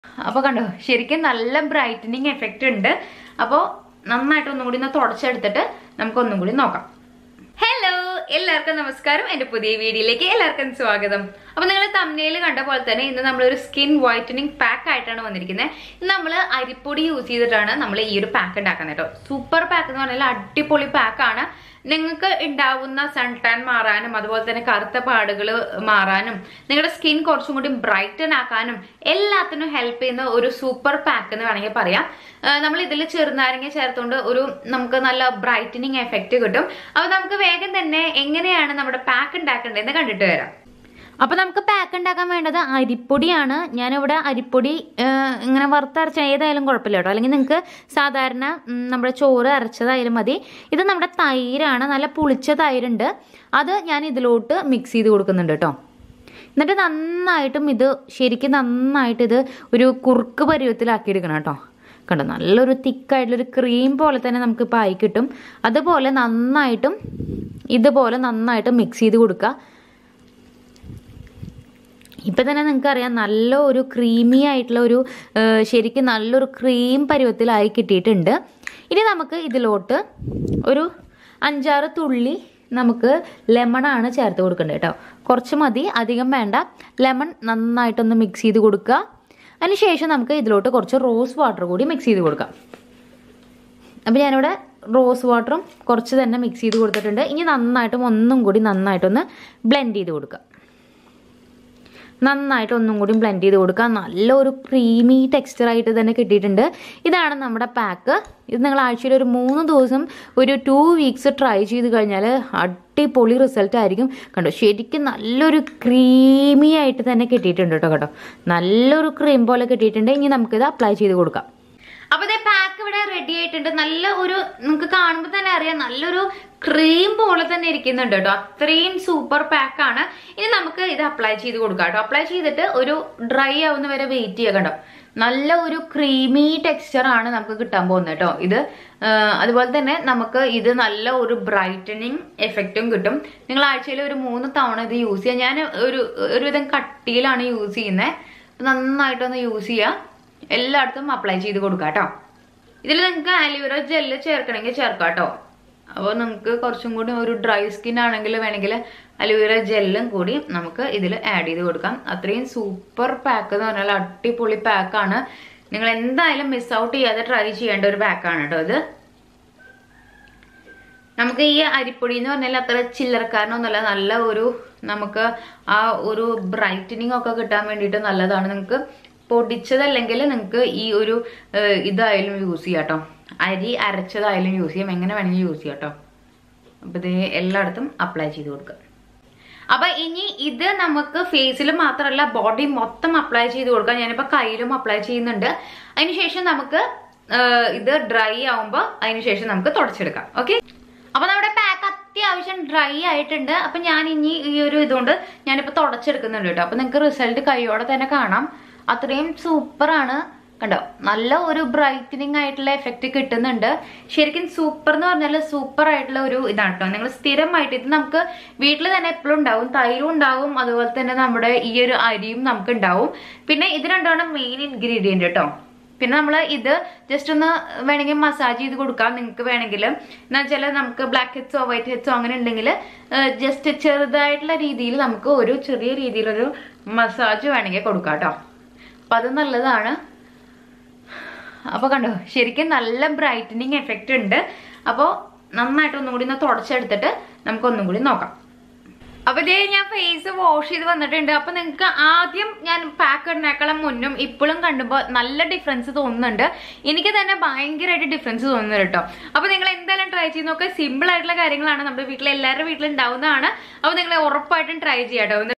അപ്പോൾ കണ്ടോ ശരിക്കും നല്ല ബ്രൈറ്റനിങ് എഫക്റ്റ് ഉണ്ട് അപ്പോൾ നന്നായിട്ട് ഒന്നും കൂടി ഒന്ന് തുടച്ചെടുത്തിട്ട് നമുക്ക് ഒന്നും കൂടി നോക്കാം ഹലോ എല്ലാവർക്കും നമസ്കാരം എന്റെ പുതിയ വീഡിയോയിലേക്ക് എല്ലാവർക്കും സ്വാഗതം അപ്പൊ നിങ്ങൾ തമ്മിൽ കണ്ട പോലെ തന്നെ ഇന്ന് നമ്മളൊരു സ്കിൻ വൈറ്റനിങ് പാക്ക് ആയിട്ടാണ് വന്നിരിക്കുന്നത് ഇന്ന് നമ്മൾ അരിപ്പൊടി യൂസ് ചെയ്തിട്ടാണ് നമ്മൾ ഈ ഒരു പാക്ക് ഉണ്ടാക്കുന്നത് കേട്ടോ സൂപ്പർ പാക്ക് എന്ന് പറഞ്ഞാൽ അടിപൊളി പാക്കാണ് നിങ്ങൾക്ക് ഉണ്ടാവുന്ന സൺ ടാൻ മാറാനും അതുപോലെ തന്നെ കറുത്ത പാടുകൾ മാറാനും നിങ്ങളുടെ സ്കിൻ കുറച്ചും കൂടി ബ്രൈറ്റൻ ആക്കാനും എല്ലാത്തിനും ഹെൽപ്പ് ചെയ്യുന്ന ഒരു സൂപ്പർ പാക്ക് എന്ന് വേണമെങ്കിൽ പറയാം നമ്മൾ ഇതിൽ ചെറുനാരങ്ങ ചേർത്തുകൊണ്ട് ഒരു നമുക്ക് നല്ല ബ്രൈറ്റനിങ് എഫക്റ്റ് കിട്ടും അപ്പൊ നമുക്ക് വേഗം തന്നെ എങ്ങനെയാണ് നമ്മുടെ പാക്ക് ഉണ്ടാക്കേണ്ടതെന്ന് കണ്ടിട്ട് വരാം അപ്പൊ നമുക്ക് പാക്ക് ഉണ്ടാക്കാൻ വേണ്ടത് അരിപ്പൊടിയാണ് ഞാനിവിടെ അരിപ്പൊടി ആ, ഇങ്ങനെ വറുത്തരച്ച ഏതായാലും കുഴപ്പമില്ല കേട്ടോ അല്ലെങ്കിൽ നിങ്ങൾക്ക് സാധാരണ ഉം, നമ്മുടെ ചോറ് അരച്ചതായാലും മതി ഇത് നമ്മുടെ തൈരാണ് നല്ല പുളിച്ച തൈരുണ്ട് അത് ഞാൻ ഇതിലോട്ട് മിക്സ് ചെയ്ത് കൊടുക്കുന്നുണ്ട് കേട്ടോ എന്നിട്ട് നന്നായിട്ടും ഇത് ശരിക്കും നന്നായിട്ട് ഇത് ഒരു കുറുക്ക് പരുവത്തിലാക്കി എടുക്കണം കേട്ടോ കണ്ടോ നല്ലൊരു തിക്കായിട്ടുള്ളൊരു ക്രീം പോലെ തന്നെ നമുക്ക് ഇപ്പോൾ ആയി കിട്ടും അതുപോലെ നന്നായിട്ടും ഇതുപോലെ നന്നായിട്ട് മിക്സ് ചെയ്ത് കൊടുക്കുക ഇപ്പം തന്നെ നിങ്ങൾക്ക് അറിയാം നല്ല ഒരു ക്രീമി ആയിട്ടുള്ള ഒരു ആ, ശരിക്കും നല്ലൊരു ക്രീം പരുവത്തിലായി കിട്ടിയിട്ടുണ്ട് ഇനി നമുക്ക് ഇതിലോട്ട് ഒരു അഞ്ചാറ് തുള്ളി നമുക്ക് ലെമണാണ് ചേർത്ത് കൊടുക്കേണ്ടത് കേട്ടോ കുറച്ച് മതി അധികം വേണ്ട ലെമൺ നന്നായിട്ടൊന്ന് മിക്സ് ചെയ്ത് കൊടുക്കുക അതിനുശേഷം നമുക്ക് ഇതിലോട്ട് കുറച്ച് റോസ് വാട്ടർ കൂടി മിക്സ് ചെയ്ത് കൊടുക്കാം അപ്പോൾ ഞാനിവിടെ റോസ് വാട്ടറും കുറച്ച് തന്നെ മിക്സ് ചെയ്ത് കൊടുത്തിട്ടുണ്ട് ഇനി നന്നായിട്ടും ഒന്നും കൂടി നന്നായിട്ടൊന്ന് ബ്ലെൻഡ് ചെയ്ത് കൊടുക്കുക നന്നായിട്ട് ഒന്നും കൂടി ബ്ലെൻഡ് ചെയ്ത് കൊടുക്കുക നല്ലൊരു ക്രീമി ടെക്സ്ചറായിട്ട് തന്നെ കിട്ടിയിട്ടുണ്ട് ഇതാണ് നമ്മുടെ പാക്ക് ഇത് നിങ്ങൾ ആഴ്ചയിൽ ഒരു മൂന്ന് ദിവസം ഒരു ടു വീക്സ് ട്രൈ ചെയ്ത് കഴിഞ്ഞാൽ അടിപൊളി റിസൾട്ട് ആയിരിക്കും കണ്ടോ ശരിക്കും നല്ലൊരു ക്രീമി ആയിട്ട് തന്നെ കിട്ടിയിട്ടുണ്ട് കേട്ടോ കേട്ടോ നല്ലൊരു ക്രീം പോലെ കിട്ടിയിട്ടുണ്ട് ഇനി നമുക്കിത് അപ്ലൈ ചെയ്ത് കൊടുക്കാം അപ്പൊ ഇതേ പാക്ക് ഇവിടെ റെഡി ആയിട്ടുണ്ട് നല്ല ഒരു നിങ്ങൾക്ക് കാണുമ്പോൾ തന്നെ അറിയാം നല്ലൊരു ക്രീം പോലെ തന്നെ ഇരിക്കുന്നുണ്ട് കേട്ടോ അത്രയും സൂപ്പർ പാക്കാണ് ഇനി നമുക്ക് ഇത് അപ്ലൈ ചെയ്ത് കൊടുക്കാം കേട്ടോ അപ്ലൈ ചെയ്തിട്ട് ഒരു ഡ്രൈ ആവുന്ന വരെ വെയിറ്റ് ചെയ്യുക കേട്ടോ നല്ല ഒരു ക്രീമി ടെക്സ്ചർ ആണ് നമുക്ക് കിട്ടാൻ പോകുന്നത് കേട്ടോ ഇത് ആ, അതുപോലെ തന്നെ നമുക്ക് ഇത് നല്ല ഒരു ബ്രൈറ്റനിങ് എഫക്റ്റും കിട്ടും നിങ്ങൾ ആഴ്ചയിൽ ഒരു മൂന്ന് തവണ ഇത് യൂസ് ചെയ്യുക ഞാൻ ഒരു ഒരുവിധം കട്ടിയിലാണ് യൂസ് ചെയ്യുന്നത് നന്നായിട്ടൊന്ന് യൂസ് ചെയ്യുക എല്ലായിടത്തും അപ്ലൈ ചെയ്ത് കൊടുക്കാം കേട്ടോ ഇതിൽ നിങ്ങൾക്ക് ആലിവേറ ജെല്ല് ചേർക്കണമെങ്കിൽ ചേർക്കാം കേട്ടോ അപ്പോൾ നമുക്ക് കുറച്ചും കൂടി ഒരു ഡ്രൈ സ്കിൻ ആണെങ്കിൽ വേണമെങ്കിൽ അലോവേറ ജെല്ലും കൂടി നമുക്ക് ഇതിൽ ആഡ് ചെയ്ത് കൊടുക്കാം അത്രയും സൂപ്പർ പാക്ക് എന്ന് പറഞ്ഞാൽ അടിപൊളി പാക്കാണ് നിങ്ങൾ എന്തായാലും മിസ് ഔട്ട് ചെയ്യാതെ ട്രൈ ചെയ്യേണ്ട ഒരു പാക്കാണ് കേട്ടോ ഇത് നമുക്ക് ഈ അരിപ്പൊടി എന്ന് പറഞ്ഞാൽ അത്ര ചില്ലറക്കാരനൊന്നുമല്ല നല്ല ഒരു നമുക്ക് ആ ഒരു ബ്രൈറ്റനിങ് ഒക്കെ കിട്ടാൻ വേണ്ടിയിട്ട് നല്ലതാണ് നിങ്ങൾക്ക് പൊടിച്ചതല്ലെങ്കിൽ നിങ്ങൾക്ക് ഈ ഒരു ഏഹ്, ഇതായാലും യൂസ് ചെയ്യാം കേട്ടോ അരി അരച്ചതായാലും യൂസ് ചെയ്യാം എങ്ങനെ വേണമെങ്കിൽ യൂസ് ചെയ്യാം കേട്ടോ അപ്പൊ ഇത് എല്ലായിടത്തും അപ്ലൈ ചെയ്ത് കൊടുക്കുക അപ്പൊ ഇനി ഇത് നമുക്ക് ഫേസിൽ മാത്രമല്ല ബോഡി മൊത്തം അപ്ലൈ ചെയ്ത് കൊടുക്കാം ഞാനിപ്പോ കയ്യിലും അപ്ലൈ ചെയ്യുന്നുണ്ട് അതിനുശേഷം നമുക്ക് ഏഹ്, ഇത് ഡ്രൈ ആവുമ്പോൾ അതിനുശേഷം നമുക്ക് തുടച്ചെടുക്കാം ഓക്കെ അപ്പൊ നമ്മുടെ പാക്ക് അത്യാവശ്യം ഡ്രൈ ആയിട്ടുണ്ട് അപ്പൊ ഞാൻ ഇനി ഈ ഒരു ഇതുകൊണ്ട് ഞാനിപ്പോ തുടച്ചെടുക്കുന്നുണ്ട് കേട്ടോ അപ്പൊ നിങ്ങൾക്ക് റിസൾട്ട് കൈയോടെ തന്നെ കാണാം അത്രയും സൂപ്പറാണ് കണ്ടോ നല്ല ഒരു ബ്രൈറ്റനിങ് ആയിട്ടുള്ള എഫക്റ്റ് കിട്ടുന്നുണ്ട് ശരിക്കും സൂപ്പർ എന്ന് പറഞ്ഞാൽ സൂപ്പർ ആയിട്ടുള്ള ഒരു ഇതാണ് കേട്ടോ നിങ്ങൾ സ്ഥിരമായിട്ട് ഇത് നമുക്ക് വീട്ടിൽ തന്നെ എപ്പോഴും ഉണ്ടാവും തൈരും ഉണ്ടാവും അതുപോലെ തന്നെ നമ്മുടെ ഈ ഒരു അരിയും നമുക്ക് ഉണ്ടാവും പിന്നെ ഇത് രണ്ടാണ് മെയിൻ ഇൻഗ്രീഡിയന്റ് കേട്ടോ പിന്നെ നമ്മൾ ഇത് ജസ്റ്റ് ഒന്ന് വേണമെങ്കിൽ മസാജ് ചെയ്ത് കൊടുക്കാം നിങ്ങൾക്ക് വേണമെങ്കിൽ എന്ന് വെച്ചാൽ നമുക്ക് ബ്ലാക്ക് ഹെഡ്സോ വൈറ്റ് ഹെഡ്സോ അങ്ങനെ ഉണ്ടെങ്കിൽ ജസ്റ്റ് ചെറുതായിട്ടുള്ള രീതിയിൽ നമുക്ക് ഒരു ചെറിയ രീതിയിലൊരു മസാജ് വേണമെങ്കിൽ കൊടുക്കാം കേട്ടോ അപ്പം അത് നല്ലതാണ് അപ്പോൾ കണ്ടോ ശരിക്കും നല്ല ബ്രൈറ്റനിങ് എഫക്റ്റ് ഉണ്ട് അപ്പോൾ നന്നായിട്ട് ഒന്നും കൂടി ഒന്ന് തുടച്ചെടുത്തിട്ട് നമുക്ക് ഒന്നും കൂടി നോക്കാം അപ്പൊ ഇതേ ഞാൻ ഫേസ് വാഷ് ചെയ്ത് വന്നിട്ടുണ്ട് അപ്പൊ നിങ്ങൾക്ക് ആദ്യം ഞാൻ പാക്ക് ഇടുന്നേക്കാളും മുന്നും ഇപ്പോഴും കണ്ടുമ്പോൾ നല്ല ഡിഫറൻസ് തോന്നുന്നുണ്ട് എനിക്ക് തന്നെ ഭയങ്കരമായിട്ട് ഡിഫറൻസ് തോന്നുന്നു കേട്ടോ അപ്പൊ നിങ്ങൾ എന്തായാലും ട്രൈ ചെയ്ത് നോക്കുക സിമ്പിൾ ആയിട്ടുള്ള കാര്യങ്ങളാണ് നമ്മുടെ വീട്ടിൽ എല്ലാവരുടെ വീട്ടിലും ഉണ്ടാവുന്നതാണ് അപ്പൊ നിങ്ങൾ ഉറപ്പായിട്ടും ട്രൈ ചെയ്യാം കേട്ടോ